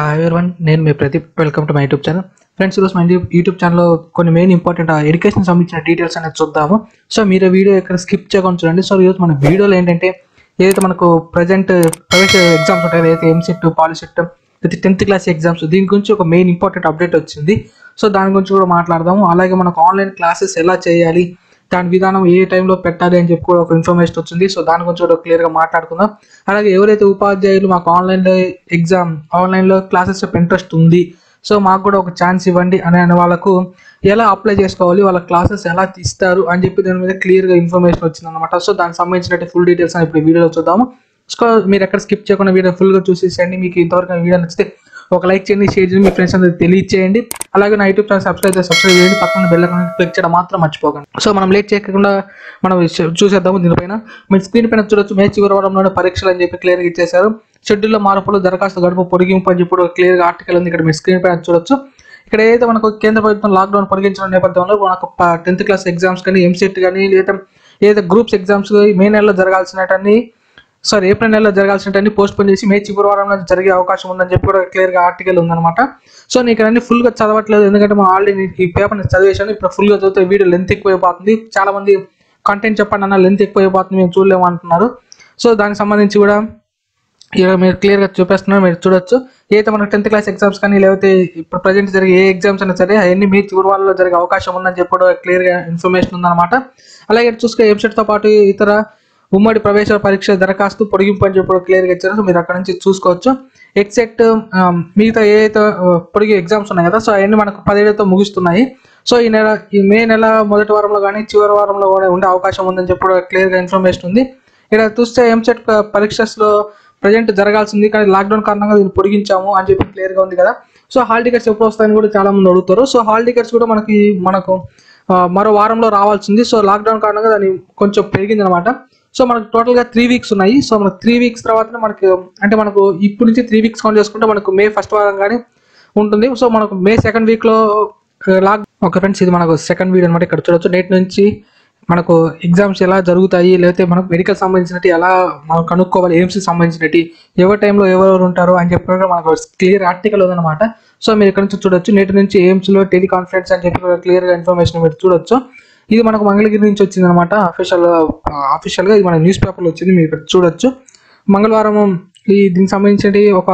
hi everyone నేను మీ Pradeep welcome to my YouTube channel friends ఈరోజు మన యూట్యూబ్ ఛానల్లో కొన్ని మెయిన్ ఇంపార్టెంట్ ఎడ్యుకేషన్ సంబంధించిన డీటెయిల్స్ అనేది చూద్దాము సో మీరు వీడియో ఇక్కడ స్కిప్ చేయకుండా చూడండి సో ఈరోజు మన వీడియోలో ఏంటంటే ఏదైతే మనకు ప్రజెంట్ ప్రవేశ ఎగ్జామ్స్ ఉంటాయో ఏదైతే ఎంసెట్ పాలిసెట్ అయితే టెన్త్ క్లాస్ ఎగ్జామ్స్ దీని గురించి ఒక మెయిన్ ఇంపార్టెంట్ అప్డేట్ వచ్చింది సో దాని గురించి కూడా మాట్లాడదాము అలాగే మనకు ఆన్లైన్ క్లాసెస్ ఎలా చేయాలి దాని విధానం ఏ టైంలో పెట్టాలి అని చెప్పి కూడా ఒక ఇన్ఫర్మేషన్ వచ్చింది సో దాని గురించి కూడా క్లియర్గా మాట్లాడుకుందాం అలాగే ఎవరైతే ఉపాధ్యాయులు మాకు ఆన్లైన్లో ఎగ్జామ్ ఆన్లైన్లో క్లాసెస్ ఇంట్రెస్ట్ ఉంది సో మాకు కూడా ఒక ఛాన్స్ ఇవ్వండి అని అనే వాళ్ళకు ఎలా అప్లై చేసుకోవాలి వాళ్ళ క్లాసెస్ ఎలా తీస్తారు అని చెప్పి దాని మీద క్లియర్గా ఇన్ఫర్మేషన్ వచ్చింది అనమాట సో దానికి సంబంధించిన ఫుల్ డీటెయిల్స్ అని ఇప్పుడు వీడియోలో చూద్దాము సో మీరు ఎక్కడ స్కిప్ చేయకుండా వీడియో ఫుల్గా చూసేసేయండి మీకు ఇంతవరకు వీడియో నచ్చితే ఒక లైక్ చేయండి షేర్ చేయండి మీ ఫ్రెండ్స్ అందరికి తెలియచేయండి అలాగే నా యూట్యూబ్ ఛానల్ సబ్స్క్రైబ్ చేసి సబ్స్క్రైబ్ చేయండి పక్కన బెల్ ఐకాన్ క్లిక్ చేయడం మాత్రం మర్చిపోకండి సో మనం లేట్ చేయకుండా మనం చూ- చూసేద్దాము దీనిపైన మీరు స్క్రీన్ పైన చూడొచ్చు మే చివరి వారంలోనే పరీక్షలు అని చెప్పి క్లియర్గా ఇచ్చేశారు షెడ్యూల్లో మార్పులు దరఖాస్తు గడుపు పొడిగింపు అని చెప్పి క్లియర్గా ఆర్టికల్ ఉంది ఇక్కడ మీరు స్క్రీన్ పైన చూడొచ్చు ఇక్కడ ఏదైతే మనకు కేంద్ర ప్రభుత్వం లాక్డౌన్ పొడిగించిన నేపథ్యంలో మనకు టెన్త్ క్లాస్ ఎగ్జామ్స్ కానీ ఎంసెట్ కానీ లేదా ఏదైతే గ్రూప్స్ ఎగ్జామ్స్ మే నెలలో జరగాల్సినటన్ని సారీ ఏప్రిల్ నెలలో జరగాల్సినవన్నీ పోస్ట్ పోన్ చేసి మే చివరి వారంలో జరిగే అవకాశం ఉందని చెప్పి కూడా క్లియర్ గా ఆర్టికల్ ఉందన్నమాట సో నీకు అన్ని ఫుల్ గా చదవట్లేదు ఎందుకంటే మనం ఆల్రెడీ ఈ పేపర్ చదివేశాను ఇప్పుడు ఫుల్ గా చదివితే వీడియో లెంత్ ఎక్కువైపోతుంది చాలా మంది కంటెంట్ చెప్పండి అన్న లెంత్ ఎక్కువైపోతుంది మేము చూడలేము అంటున్నారు సో దానికి సంబంధించి కూడా ఇక్కడ మీరు క్లియర్ గా చూపిస్తున్నారు మీరు చూడొచ్చు ఏదైతే మనకు టెన్త్ క్లాస్ ఎగ్జామ్స్ కానీ లేకపోతే ఇప్పుడు ప్రజెంట్ జరిగే ఏ ఎగ్జామ్స్ అయినా సరే అవన్నీ మీ చివరి వాళ్ళలో జరిగే అవకాశం ఉందని చెప్పి కూడా క్లియర్ గా ఇన్ఫర్మేషన్ ఉందన్నమాట అలాగే ఇటు చూసుకునే వెబ్సైట్ తో పాటు ఇతర ఉమ్మడి ప్రవేశ పరీక్ష దరఖాస్తు పొడిగింపు అని చెప్పి క్లియర్ గా ఇచ్చారు సో మీరు అక్కడ నుంచి చూసుకోవచ్చు ఎగ్జాక్ట్ మిగతా ఏదైతే ఆ, పొడిగి ఎగ్జామ్స్ ఉన్నాయి కదా సో అవన్నీ మనకు పదిహేడుతో ముగుస్తున్నాయి సో ఈ నెల ఈ మే నెల మొదటి వారంలో కానీ చివరి వారంలో కూడా ఉండే అవకాశం ఉందని చెప్పి కూడా క్లియర్ గా ఇన్ఫర్మేషన్ ఉంది ఇక్కడ చూస్తే ఎంసెట్ పరీక్షలో ప్రజెంట్ జరగాల్సింది కానీ లాక్డౌన్ కారణంగా దీన్ని పొడిగించాము అని చెప్పి క్లియర్ గా ఉంది కదా సో హాల్ టికెట్స్ ఎప్పుడు వస్తాయని కూడా చాలా మంది అడుగుతారు సో హాల్ టికెట్స్ కూడా మనకి మనకు ఆ, మరో వారంలో రావాల్సింది సో లాక్డౌన్ కారణంగా దాన్ని కొంచెం పెరిగింది అనమాట సో మనకు టోటల్ గా త్రీ వీక్స్ ఉన్నాయి సో మనకు త్రీ వీక్స్ తర్వాత మనకి అంటే మనకు ఇప్పుడు నుంచి త్రీ వీక్స్ కౌంట్ చేసుకుంటే మనకు మే ఫస్ట్ వారం కానీ ఉంటుంది సో మనకు మే సెకండ్ వీక్ లో లాక్ ఓకే ఫ్రెండ్స్ ఇది మనకు సెకండ్ వీడియో అనమాట ఇక్కడ చూడొచ్చు నేటి నుంచి మనకు ఎగ్జామ్స్ ఎలా జరుగుతాయి లేకపోతే మనకు మెడికల్ సంబంధించినట్టు ఎలా మనం కనుక్కోవాలి ఎయిమ్స్ సంబంధించినట్టు ఎవరి టైంలో ఎవరెవరు ఉంటారు అని చెప్పి కూడా మనకు క్లియర్ ఆర్టికల్ ఉందన్నమాట సో మీరు ఇక్కడ నుంచి చూడొచ్చు నేటి నుంచి ఎయిమ్స్ లో టెలికాన్ఫరెన్స్ అని చెప్పి క్లియర్ గా ఇన్ఫర్మేషన్ మీరు చూడొచ్చు ఇది మనకు మంగళగిరి నుంచి వచ్చింది అనమాట అఫీషియల్ అఫీషియల్ గా ఇది మన న్యూస్ పేపర్ లో వచ్చింది మీరు ఇక్కడ చూడొచ్చు మంగళవారం ఈ దీనికి సంబంధించి ఒక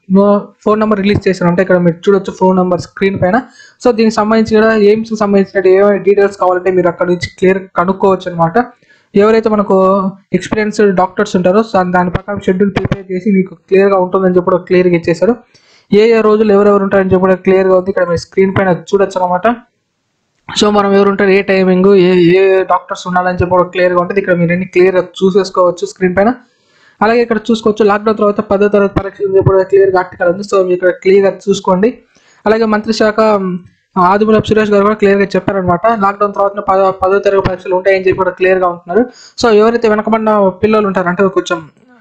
ఫోన్ నెంబర్ రిలీజ్ చేశారు అంటే ఇక్కడ మీరు చూడొచ్చు ఫోన్ నెంబర్ స్క్రీన్ పైన సో దీనికి సంబంధించి కూడా ఎయిమ్స్ కి సంబంధించిన ఏమైనా డీటెయిల్స్ కావాలంటే మీరు అక్కడ నుంచి క్లియర్ కనుక్కోవచ్చు అనమాట ఎవరైతే మనకు ఎక్స్పీరియన్స్డ్ డాక్టర్స్ ఉంటారో సో దాని ప్రకారం షెడ్యూల్ ప్రిపేర్ చేసి మీకు క్లియర్ గా ఉంటుందని చెప్పి కూడా క్లియర్ గా ఇచ్చేసారు ఏ ఏ రోజులు ఎవరెవరు ఉంటారని చెప్పి కూడా క్లియర్ గా ఉంది ఇక్కడ మీరు స్క్రీన్ పైన చూడొచ్చు అనమాట సో మనం ఎవరు ఉంటారు ఏ టైమింగ్ ఏ ఏ డాక్టర్స్ ఉండాలని చెప్పి కూడా క్లియర్గా ఉంటుంది ఇక్కడ మీరు అన్ని క్లియర్గా చూసేసుకోవచ్చు స్క్రీన్ పైన అలాగే ఇక్కడ చూసుకోవచ్చు లాక్డౌన్ తర్వాత పదో తరగతి పరీక్ష కూడా క్లియర్గా ఆర్టికల్ ఉంది సో మీరు ఇక్కడ క్లియర్గా చూసుకోండి అలాగే మంత్రి శాఖ ఉమ్, ఆదిమూలపు సురేష్ గారు కూడా క్లియర్గా చెప్పారనమాట లాక్డౌన్ తర్వాత పదో పదో తరగతి పరీక్షలు ఉంటాయని చెప్పి కూడా క్లియర్గా ఉంటున్నారు సో ఎవరైతే వెనకబడిన పిల్లలు ఉంటారు అంటే కొంచెం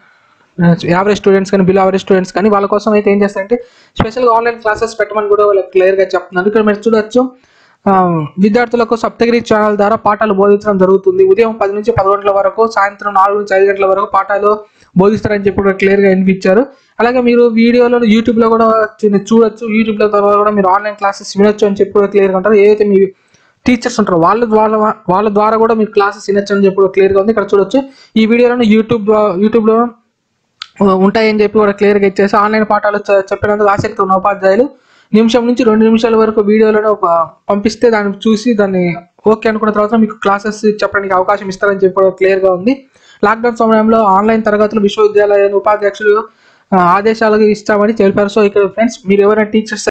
యావరేజ్ స్టూడెంట్స్ కానీ బిలో యావరేజ్ స్టూడెంట్స్ కానీ వాళ్ళ కోసం అయితే ఏం చేస్తారంటే స్పెషల్గా ఆన్లైన్ క్లాసెస్ పెట్టమని కూడా వాళ్ళకి క్లియర్గా చెప్తున్నారు ఇక్కడ మీరు చూడొచ్చు ఆ, విద్యార్థులకు సప్తగిరి ఛానల్ ద్వారా పాఠాలు బోధించడం జరుగుతుంది ఉదయం పది నుంచి పది గంటల వరకు సాయంత్రం నాలుగు నుంచి ఐదు గంటల వరకు పాఠాలు బోధిస్తారని చెప్పి కూడా క్లియర్గా వినిపించారు అలాగే మీరు వీడియోలో యూట్యూబ్ లో కూడా చూ- చూడొచ్చు యూట్యూబ్ లో ద్వారా కూడా మీరు ఆన్లైన్ క్లాసెస్ వినొచ్చు అని చెప్పి కూడా క్లియర్గా ఉంటారు ఏదైతే మీ టీచర్స్ ఉంటారు వాళ్ళ ద్వారా వాళ్ళ ద్వారా కూడా మీరు క్లాసెస్ వినొచ్చు అని చెప్పి కూడా క్లియర్గా ఉంది ఇక్కడ చూడొచ్చు ఈ వీడియోలను యూట్యూబ్ యూట్యూబ్ లో ఉంటాయని చెప్పి కూడా క్లియర్గా ఇచ్చేసి ఆన్లైన్ పాఠాలు చ- చెప్పినందుకు ఆసక్తి ఉన్న ఉపాధ్యాయులు నిమిషం నుంచి రెండు నిమిషాల వరకు వీడియోలను ప- పంపిస్తే దాన్ని చూసి దాన్ని ఓకే అనుకున్న తర్వాత మీకు క్లాసెస్ చెప్పడానికి అవకాశం ఇస్తారని చెప్పి కూడా క్లియర్గా ఉంది లాక్డౌన్ సమయంలో ఆన్లైన్ తరగతులు విశ్వవిద్యాలయ ఉపాధ్యక్షులు ఆ, ఆదేశాలు ఇస్తామని తెలిపారు సో ఇక్కడ ఫ్రెండ్స్ మీరు ఎవరైనా టీచర్స్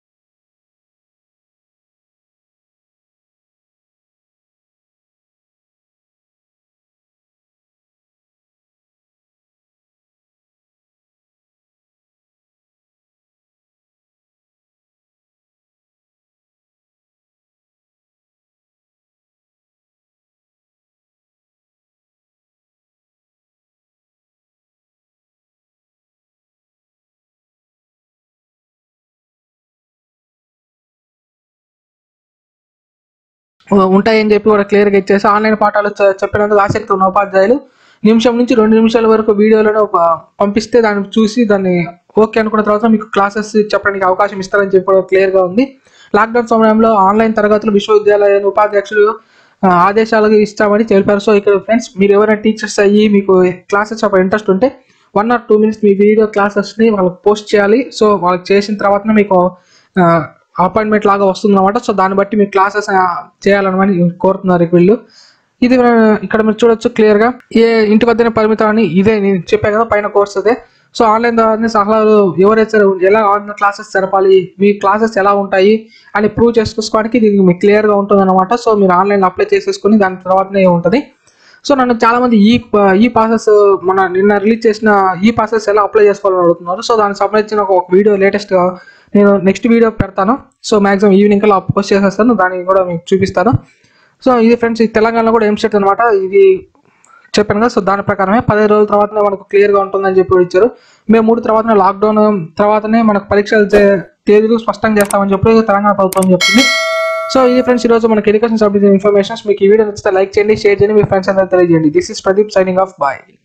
ఉంటాయని చెప్పి కూడా క్లియర్గా ఇచ్చేసి ఆన్లైన్ పాఠాలు చ- చెప్పినందుకు ఆసక్తి ఉన్న ఉపాధ్యాయులు నిమిషం నుంచి రెండు నిమిషాల వరకు వీడియోలను ప- పంపిస్తే దాన్ని చూసి దాన్ని ఓకే అనుకున్న తర్వాత మీకు క్లాసెస్ చెప్పడానికి అవకాశం ఇస్తారని చెప్పి కూడా క్లియర్గా ఉంది లాక్డౌన్ సమయంలో ఆన్లైన్ తరగతులు విశ్వవిద్యాలయ ఉపాధ్యక్షులు ఆ, ఆదేశాలు ఇస్తామని తెలిపారు సో ఇక్కడ ఫ్రెండ్స్ మీరు ఎవరైనా టీచర్స్ అయ్యి మీకు క్లాసెస్ చెప్ప ఇంట్రెస్ట్ ఉంటే వన్ ఆర్ టూ మినిట్స్ మీ వీడియో క్లాసెస్ని వాళ్ళకి పోస్ట్ చేయాలి సో వాళ్ళకి చేసిన తర్వాతనే మీకు అపాయింట్మెంట్ లాగా వస్తుంది అనమాట సో దాన్ని బట్టి మీ క్లాసెస్ చేయాలని కోరుతున్నారు వీళ్ళు ఇది ఆ, ఇక్కడ మీరు చూడొచ్చు క్లియర్ గా ఏ ఇంటి వద్దనే పరిమితం అని ఇదే నేను చెప్పాను కదా పైన కోర్స్ అదే సో ఆన్లైన్ ద్వారా సలహాలు ఎవరైతే ఎలా ఆన్లైన్ క్లాసెస్ జరపాలి మీ క్లాసెస్ ఎలా ఉంటాయి అని ప్రూవ్ చేసుకోవడానికి ఇది మీకు క్లియర్ గా ఉంటుంది అనమాట సో మీరు ఆన్లైన్ అప్లై చేసేసుకుని దాని తర్వాతనే ఉంటుంది సో నన్ను చాలా మంది ఈ ఈ ప్రాసెస్ మన నిన్న రిలీజ్ చేసిన ఈ ప్రాసెస్ ఎలా అప్లై చేసుకోవాలని అడుగుతున్నారు సో దానికి సంబంధించిన ఒక వీడియో లేటెస్ట్ నేను నెక్స్ట్ వీడియో పెడతాను సో మాక్సిమం ఈవినింగ్ కల్లా పోస్ట్ చేసేస్తాను దానికి కూడా మీకు చూపిస్తాను సో ఇది ఫ్రెండ్స్ ఈ తెలంగాణలో కూడా ఏం సెట్ అనమాట ఇది చెప్పాను కదా సో దాని ప్రకారమే పదిహేను రోజుల తర్వాతనే మనకు క్లియర్గా ఉంటుందని చెప్పి కూడా ఇచ్చారు మేము మూడు తర్వాతనే లాక్డౌన్ తర్వాతనే మనకు పరీక్షలు చే- తేదీలు స్పష్టంగా చేస్తామని చెప్పి తెలంగాణ ప్రభుత్వం చెప్తుంది సో ఇది ఫ్రెండ్స్ ఈరోజు మనకి ఎడ్యుకేషన్ సంబంధించిన ఇన్ఫర్మేషన్స్ మీకు ఈ వీడియో నచ్చితే లైక్ చేయండి షేర్ చేయండి మీ ఫ్రెండ్స్ అందరూ తెలియజేయండి this is Pradeep signing off bye